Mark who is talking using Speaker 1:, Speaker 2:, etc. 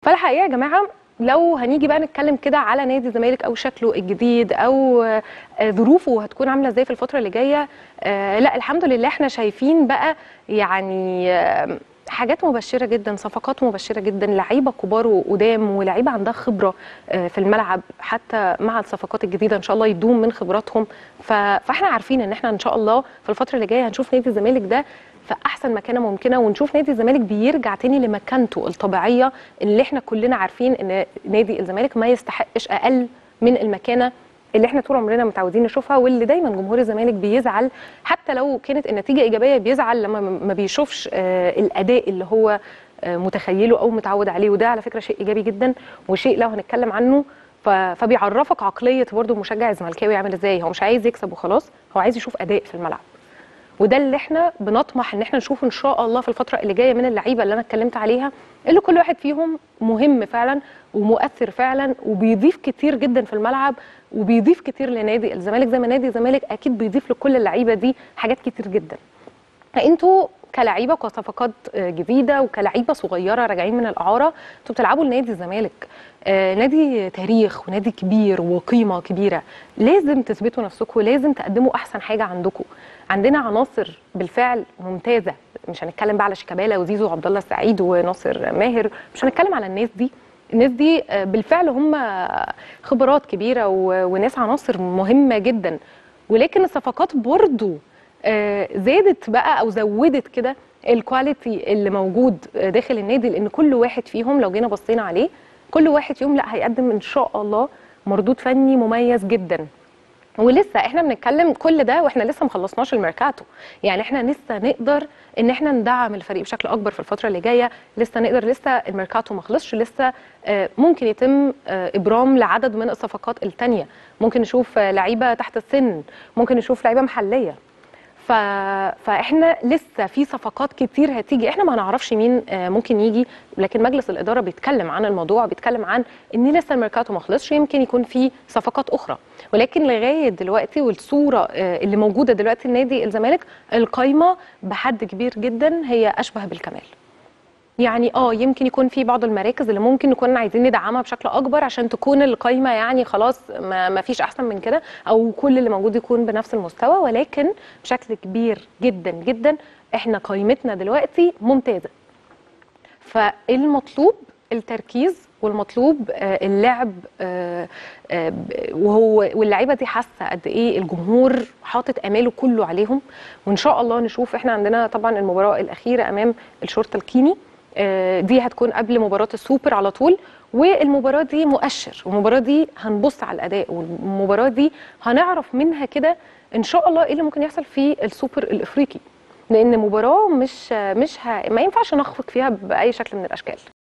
Speaker 1: فالحقيقه يا جماعه لو هنيجي بقى نتكلم كده على نادي الزمالك او شكله الجديد او آه، ظروفه هتكون عامله ازاي في الفتره اللي جايه آه، لا الحمد لله احنا شايفين بقى يعني آه، حاجات مبشره جدا صفقات مبشره جدا لعيبه كبار وقدام ولعيبه عندها خبره آه، في الملعب حتى مع الصفقات الجديده ان شاء الله يدوم من خبراتهم ف- فاحنا عارفين ان احنا ان شاء الله في الفتره اللي جايه هنشوف نادي الزمالك ده في احسن مكانه ممكنه ونشوف نادي الزمالك بيرجع تاني لمكانته الطبيعيه اللي احنا كلنا عارفين ان نادي الزمالك ما يستحقش اقل من المكانه اللي احنا طول عمرنا متعودين نشوفها واللي دايما جمهور الزمالك بيزعل حتى لو كانت النتيجه ايجابيه بيزعل لما ما بيشوفش آه، الاداء اللي هو آه، متخيله او متعود عليه وده على فكره شيء ايجابي جدا وشيء لو هنتكلم عنه ف- فبيعرفك عقليه برضه المشجع الزملكاوي عامل ازاي هو مش عايز يكسب وخلاص هو عايز يشوف اداء في الملعب وده اللي احنا بنطمح ان احنا نشوفه ان شاء الله في الفتره اللي جايه من اللعيبه اللي انا اتكلمت عليها اللي كل واحد فيهم مهم فعلا ومؤثر فعلا وبيضيف كتير جدا في الملعب وبيضيف كتير لنادي الزمالك زي ما نادي الزمالك اكيد بيضيف لكل اللعيبه دي حاجات كتير جدا انتوا كلعيبه كصفقات آه، جديده وكلعيبه صغيره راجعين من الاعاره انتوا بتلعبوا لنادي الزمالك آه، نادي تاريخ ونادي كبير وقيمه كبيره لازم تثبتوا نفسكم لازم تقدموا احسن حاجه عندكم عندنا عناصر بالفعل ممتازه مش هنتكلم بقى على شيكابالا وزيزو وعبد الله السعيد وناصر ماهر مش هنتكلم على الناس دي الناس دي آه، بالفعل هم خبرات كبيره و- وناس عناصر مهمه جدا ولكن الصفقات برضو آه، زادت بقى او زودت كده الكواليتي اللي موجود آه، داخل النادي لان كل واحد فيهم لو جينا بصينا عليه كل واحد فيهم لا هيقدم ان شاء الله مردود فني مميز جدا ولسه احنا بنتكلم كل ده واحنا لسه ما خلصناش الميركاتو يعني احنا لسه نقدر ان احنا ندعم الفريق بشكل اكبر في الفتره اللي جايه لسه نقدر لسه الميركاتو ما خلصش لسه آه، ممكن يتم آه، ابرام لعدد من الصفقات التانية ممكن نشوف آه، لعيبه تحت السن ممكن نشوف لعيبه محليه ف... فاحنا لسه في صفقات كتير هتيجي احنا ما نعرفش مين آه، ممكن يجي لكن مجلس الاداره بيتكلم عن الموضوع بيتكلم عن ان لسه الميركاتو ما خلصش يمكن يكون في صفقات اخرى ولكن لغايه دلوقتي والصوره آه، اللي موجوده دلوقتي لنادي الزمالك القايمه بحد كبير جدا هي اشبه بالكمال يعني اه يمكن يكون في بعض المراكز اللي ممكن نكون عايزين ندعمها بشكل اكبر عشان تكون القايمه يعني خلاص ما, ما فيش احسن من كده او كل اللي موجود يكون بنفس المستوى ولكن بشكل كبير جدا جدا احنا قايمتنا دلوقتي ممتازه فالمطلوب التركيز والمطلوب آه، اللعب آه، آه، ب- وهو واللعيبه دي حاسه قد ايه الجمهور حاطط اماله كله عليهم وان شاء الله نشوف احنا عندنا طبعا المباراه الاخيره امام الشرطه الكيني آه، دي هتكون قبل مباراه السوبر على طول والمباراه دي مؤشر والمباراه دي هنبص على الاداء والمباراه دي هنعرف منها كده ان شاء الله ايه اللي ممكن يحصل في السوبر الافريقي لان مباراه مش مش ه... ما ينفعش نخفق فيها باي شكل من الاشكال